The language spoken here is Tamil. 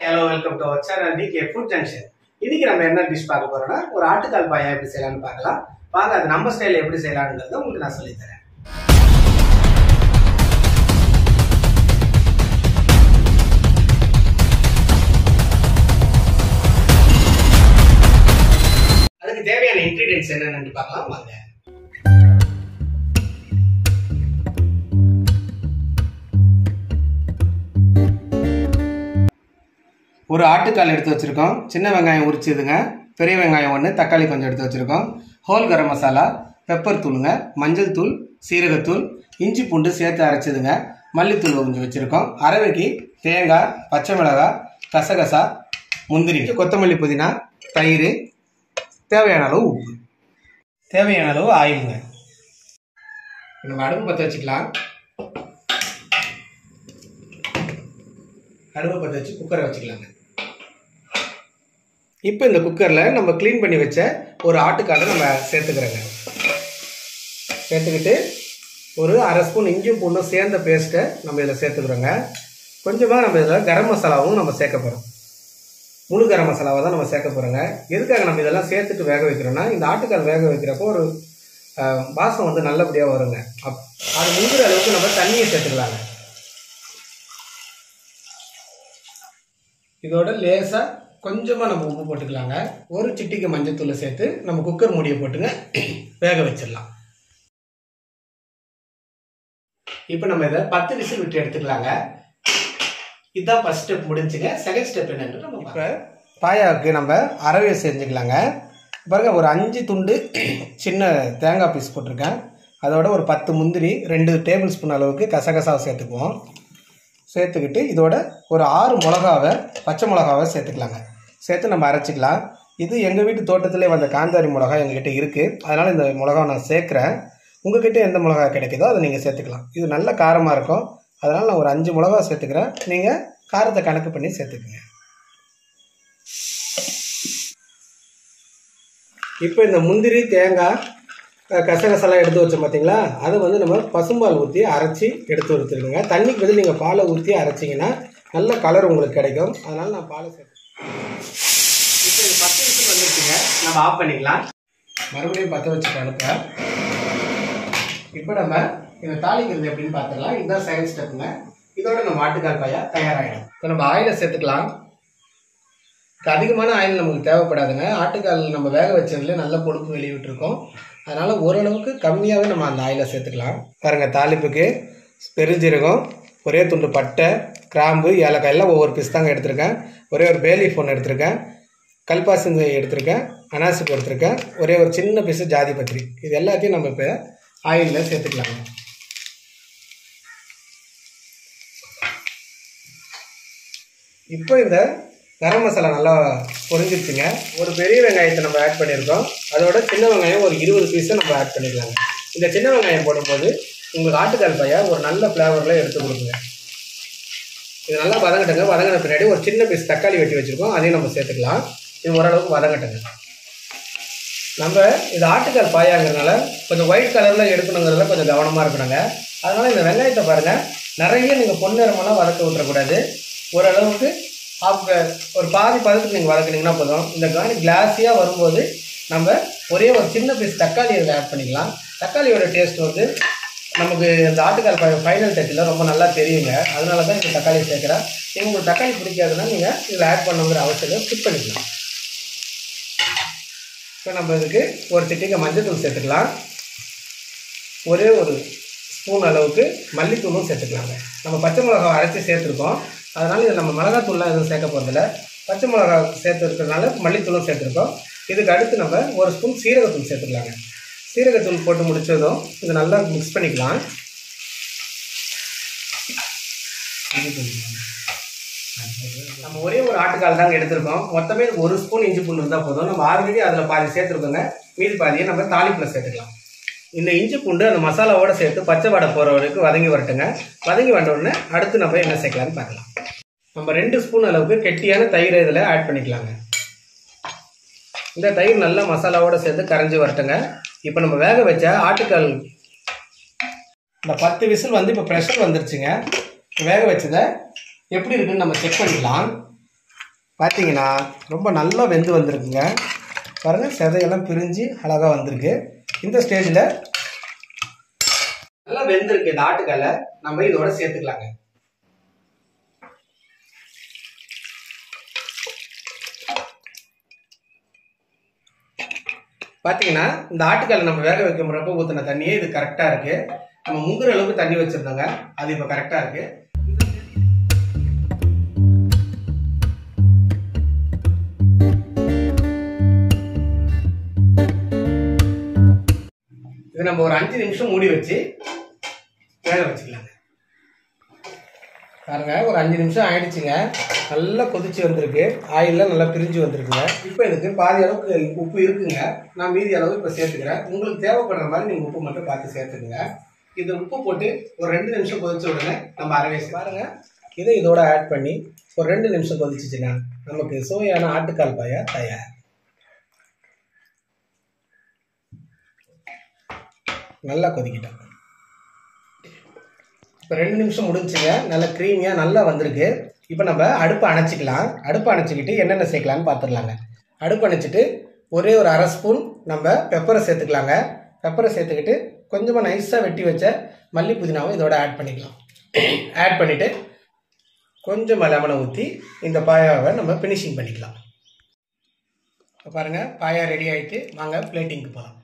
hello welcome to our channel DK food junction இன்னைக்கு நம்ம என்ன டிஷ் பார்க்க போறோம்னா ஒரு ஆட்டுக்கால் பாயா எப்படி செய்யலாம்னு பார்க்கலாம் வாங்க அது நம்ம ஸ்டைல் எப்படி செய்யலாம்ன்றத உங்களுக்கு நான் சொல்லித் தரேன் அதுக்கு தேவையான இன்கிரீடியன்ஸ் என்னென்னு பார்க்கலாம் வாங்க ஒரு ஆட்டுக்கால் எடுத்து வச்சுருக்கோம் சின்ன வெங்காயம் உரிச்சதுங்க பெரிய வெங்காயம் ஒன்று தக்காளி கொஞ்சம் எடுத்து வச்சுருக்கோம் ஹோல் கரம் மசாலா பெப்பர் தூளுங்க மஞ்சள் தூள் சீரகத்தூள் இஞ்சி பூண்டு சேர்த்து அரைச்சதுங்க மல்லித்தூள் கொஞ்சம் வச்சுருக்கோம் அரவைக்கு தேங்காய் பச்சை மிளகாய் கசகசா முந்திரி கொத்தமல்லி புதினா தயிர் தேவையான அளவு உப்பு தேவையான அளவு ஆயிலுங்க நம்ம அடுப்பு பற்ற வச்சுக்கலாம் அடுப்பை பற்ற வச்சு குக்கரை வச்சுக்கலாங்க இப்போ இந்த குக்கரில் நம்ம க்ளீன் பண்ணி வச்ச ஒரு ஆட்டுக்காலை நம்ம சேர்த்துக்கிறோங்க சேர்த்துக்கிட்டு ஒரு அரை ஸ்பூன் இஞ்சியும் பூண்டும் சேர்ந்த பேஸ்ட்டை நம்ம இதில் சேர்த்துக்கிறோங்க கொஞ்சமாக நம்ம இதில் கரம் மசாலாவும் நம்ம சேர்க்க போகிறோம் முழு கரம் மசாலாவை தான் நம்ம சேர்க்க போகிறோங்க எதுக்காக நம்ம இதெல்லாம் சேர்த்துட்டு வேக வைக்கிறோம்னா இந்த ஆட்டுக்கால் வேக வைக்கிறப்போ ஒரு அஹ், வாசம் வந்து நல்லபடியாக வருங்க அப் அது முங்குற அளவுக்கு நம்ம தண்ணியை சேர்த்துக்கலாங்க இதோட லேசாக கொஞ்சமாக நம்ம உப்பு போட்டுக்கலாங்க ஒரு சிட்டிக்கு மஞ்சத்தூளை சேர்த்து நம்ம குக்கர் மூடியை போட்டுங்க வேக வச்சிடலாம் இப்போ நம்ம இதை பத்து விசில் விட்டு எடுத்துக்கலாங்க இதுதான் ஃபர்ஸ்ட் ஸ்டெப் முடிஞ்சுங்க செகண்ட் ஸ்டெப் என்னன்னு நம்ம இப்போ பாயாவுக்கு நம்ம அரவையை செஞ்சுக்கலாங்க பாருங்க ஒரு அஞ்சு துண்டு சின்ன தேங்காய் பீஸ் போட்டிருக்கேன் அதோட ஒரு பத்து முந்திரி ரெண்டு டேபிள் ஸ்பூன் அளவுக்கு கசகசாவை சேர்த்துக்குவோம் சேர்த்துக்கிட்டு இதோட ஒரு ஆறு மிளகாவை பச்சை மிளகாவை சேர்த்துக்கலாங்க சேர்த்து நம்ம அரைச்சிக்கலாம் இது எங்கள் வீட்டு தோட்டத்திலே வந்த காந்தாரி மிளகா எங்ககிட்ட இருக்குது அதனால் இந்த மிளகாவை நான் சேர்க்குறேன் உங்ககிட்ட எந்த மிளகா கிடைக்குதோ அதை நீங்கள் சேர்த்துக்கலாம் இது நல்ல காரமாக இருக்கும் அதனால் நான் ஒரு அஞ்சு மிளகா சேர்த்துக்கிறேன் நீங்கள் காரத்தை கணக்கு பண்ணி சேர்த்துக்குங்க இப்போ இந்த முந்திரி தேங்காய் அஹ், கசகசெல்லாம் எடுத்து வச்சோம் பார்த்தீங்களா அதை வந்து நம்ம பசும்பால் ஊற்றி அரைச்சி எடுத்து வச்சுருக்கோங்க தண்ணிக்கு பதில் நீங்கள் பாலை ஊற்றி அரைச்சிங்கன்னா நல்ல கலர் உங்களுக்கு கிடைக்கும் அதனால் நான் பாலை சேர்த்து இப்போ இது பத்து நிமிஷம் வந்துருச்சுங்க நம்ம ஆஃப் பண்ணிக்கலாம் மறுபடியும் பற்ற வச்சுட்டு அனுப்ப இப்போ நம்ம இதை தாளிக்கிறது எப்படின்னு பார்த்துக்கலாம் இதுதான் செகண்ட் ஸ்டெப்புங்க இதோட நம்ம ஆட்டுக்கால் பாயா தயாராகிடும் இப்போ நம்ம ஆயிலை சேர்த்துக்கலாம் இப்போ அதிகமான ஆயில் நமக்கு தேவைப்படாதுங்க ஆட்டுக்கால் நம்ம வேக வச்சதுல நல்ல கொழுப்பு வெளியே விட்டுருக்கோம் அதனால் ஓரளவுக்கு கம்மியாகவே நம்ம அந்த ஆயிலை சேர்த்துக்கலாம் பாருங்கள் தாளிப்புக்கு பெருஞ்சீரகம் ஒரே துண்டு பட்டை கிராம்பு ஏலக்காய் எல்லாம் ஒவ்வொரு பீஸ் தாங்க எடுத்திருக்கேன் ஒரே ஒரு பேலீஃப் ஒன்று எடுத்திருக்கேன் கல்பாசிங்க எடுத்திருக்கேன் அனாசிப்பு எடுத்திருக்கேன் ஒரே ஒரு சின்ன பீஸு ஜாதி பத்திரி இது எல்லாத்தையும் நம்ம இப்போ ஆயிலில் சேர்த்துக்கலாங்க இப்போ இந்த கரம் மசாலா நல்லா பொரிஞ்சிருச்சுங்க ஒரு பெரிய வெங்காயத்தை நம்ம ஆட் பண்ணியிருக்கோம் அதோட சின்ன வெங்காயம் ஒரு இருபது பீஸை நம்ம ஆட் பண்ணிக்கலாங்க இந்த சின்ன வெங்காயம் போடும்போது உங்களுக்கு ஆட்டுக்கால் பையா ஒரு நல்ல ஃப்ளேவரில் எடுத்து கொடுக்குங்க இது நல்லா வதங்கட்டுங்க வதங்கின பின்னாடி ஒரு சின்ன பீஸ் தக்காளி வெட்டி வச்சுருக்கோம் அதையும் நம்ம சேர்த்துக்கலாம் இது ஓரளவுக்கு வதங்கட்டுங்க நம்ம இது ஆட்டுக்கால் பாயாங்கிறதுனால கொஞ்சம் ஒயிட் கலரில் எடுக்கணுங்கிறதுல கொஞ்சம் கவனமாக இருக்கணுங்க அதனால் இந்த வெங்காயத்தை பாருங்கள் நிறைய நீங்கள் பொன்னிறமெல்லாம் வதக்க விட்டுறக்கூடாது ஓரளவுக்கு ஆஃப் ஒரு பாதி பதத்துக்கு நீங்கள் வதக்குனீங்கன்னா போதும் இந்த காணி கிளாஸியாக வரும்போது நம்ம ஒரே ஒரு சின்ன பீஸ் தக்காளி இதில் ஆட் பண்ணிக்கலாம் தக்காளியோட டேஸ்ட் வந்து நமக்கு இந்த ஆட்டுக்கால் பாய ஃபைனல் டச்சில் ரொம்ப நல்லா தெரியுங்க அதனால தான் இந்த தக்காளி சேர்க்குறேன் நீங்கள் உங்களுக்கு தக்காளி பிடிக்காதுன்னா நீங்கள் இதில் ஆட் பண்ணுங்கிற அவசியம் ஸ்கிப் பண்ணிக்கலாம் இப்போ நம்ம இதுக்கு ஒரு சிட்டிக்கு மஞ்சள் சேர்த்துக்கலாம் ஒரே ஒரு ஸ்பூன் அளவுக்கு மல்லித்தூளும் சேர்த்துக்கலாங்க நம்ம பச்சை மிளகாய் அரைச்சி சேர்த்துருக்கோம் அதனால் இதில் நம்ம மிளகாத்தூள்லாம் எதுவும் சேர்க்க போகிறதில்ல பச்சை மிளகா சேர்த்து இருக்கிறதுனால மல்லித்தூளும் சேர்த்துருக்கோம் இதுக்கு அடுத்து நம்ம ஒரு ஸ்பூன் சீரகத்தூள் சேர்த்துக்கலாங்க சீரகத்தூள் போட்டு முடிச்சதும் இது நல்லா மிக்ஸ் பண்ணிக்கலாம் நம்ம ஒரே ஒரு ஆட்டுக்கால் தாங்க எடுத்திருக்கோம் மொத்தமே இதுக்கு ஒரு ஸ்பூன் இஞ்சி பூண்டு இருந்தால் போதும் நம்ம ஆல்ரெடி அதில் பாதி சேர்த்துருக்கோங்க மீதி பாதியை நம்ம தாளிப்பில் சேர்த்துக்கலாம் இந்த இஞ்சி பூண்டு அந்த மசாலாவோட சேர்த்து பச்சை வடை போகிற வரைக்கும் வதங்கி வரட்டுங்க வதங்கி வந்த உடனே அடுத்து நம்ம என்ன சேர்க்கலாம்னு பார்க்கலாம் நம்ம ரெண்டு ஸ்பூன் அளவுக்கு கெட்டியான தயிரை இதில் ஆட் பண்ணிக்கலாங்க இந்த தயிர் நல்லா மசாலாவோட சேர்த்து கரைஞ்சி வரட்டுங்க இப்போ நம்ம வேக வச்ச ஆட்டுக்கால் இந்த பத்து விசில் வந்து இப்போ ப்ரெஷர் வந்துருச்சுங்க வேக வச்சதை எப்படி இருக்குன்னு நம்ம செக் பண்ணிக்கலாம் பார்த்தீங்கன்னா ரொம்ப நல்லா வெந்து வந்திருக்குங்க பாருங்கள் செதையெல்லாம் பிரிஞ்சு அழகாக வந்திருக்கு இந்த ஸ்டேஜில் நல்லா வெந்திருக்கு இந்த ஆட்டுக்கல்லை நம்ம இதோட சேர்த்துக்கலாங்க பார்த்தீங்கன்னா இந்த ஆட்டுக்கல்லை நம்ம வேக வைக்க முறப்ப ஊற்றின தண்ணியே இது கரெக்டாக இருக்குது நம்ம முங்குற அளவுக்கு தண்ணி வச்சுருந்தோங்க அது இப்போ கரெக்டாக இருக்குது இது நம்ம ஒரு அஞ்சு நிமிஷம் மூடி வச்சு வேக வச்சுக்கலாங்க பாருங்க ஒரு அஞ்சு நிமிஷம் ஆயிடுச்சுங்க நல்லா கொதிச்சு வந்திருக்கு ஆயிலெலாம் நல்லா பிரிஞ்சு வந்திருக்குங்க இப்போ இதுக்கு பாதி அளவுக்கு உப்பு இருக்குங்க நான் மீதி அளவு இப்போ சேர்த்துக்கிறேன் உங்களுக்கு தேவைப்படுற மாதிரி நீங்கள் உப்பு மட்டும் பார்த்து சேர்த்துக்குங்க இது உப்பு போட்டு ஒரு ரெண்டு நிமிஷம் கொதிச்ச உடனே நம்ம அரைவே பாருங்க இதை இதோட ஆட் பண்ணி ஒரு ரெண்டு நிமிஷம் கொதிச்சிச்சுன்னா நமக்கு சுவையான ஆட்டுக்கால் பாயா தயார் நல்லா கொதிக்கிட்டோம் இப்போ ரெண்டு நிமிஷம் முடிஞ்சுங்க நல்லா க்ரீமியாக நல்லா வந்திருக்கு இப்போ நம்ம அடுப்பை அணைச்சிக்கலாம் அடுப்பை அணைச்சிக்கிட்டு என்னென்ன சேர்க்கலான்னு பார்த்துடலாங்க அடுப்பு அணைச்சிட்டு ஒரே ஒரு அரை ஸ்பூன் நம்ம பெப்பரை சேர்த்துக்கலாங்க பெப்பரை சேர்த்துக்கிட்டு கொஞ்சமாக நைஸாக வெட்டி வச்ச மல்லி புதினாவும் இதோட ஆட் பண்ணிக்கலாம் ஆட் பண்ணிவிட்டு கொஞ்சமாக லெமனை ஊற்றி இந்த பாயாவை நம்ம ஃபினிஷிங் பண்ணிக்கலாம் இப்போ பாருங்கள் பாயா ரெடி ஆகிட்டு வாங்க பிளேட்டிங்க்கு போகலாம்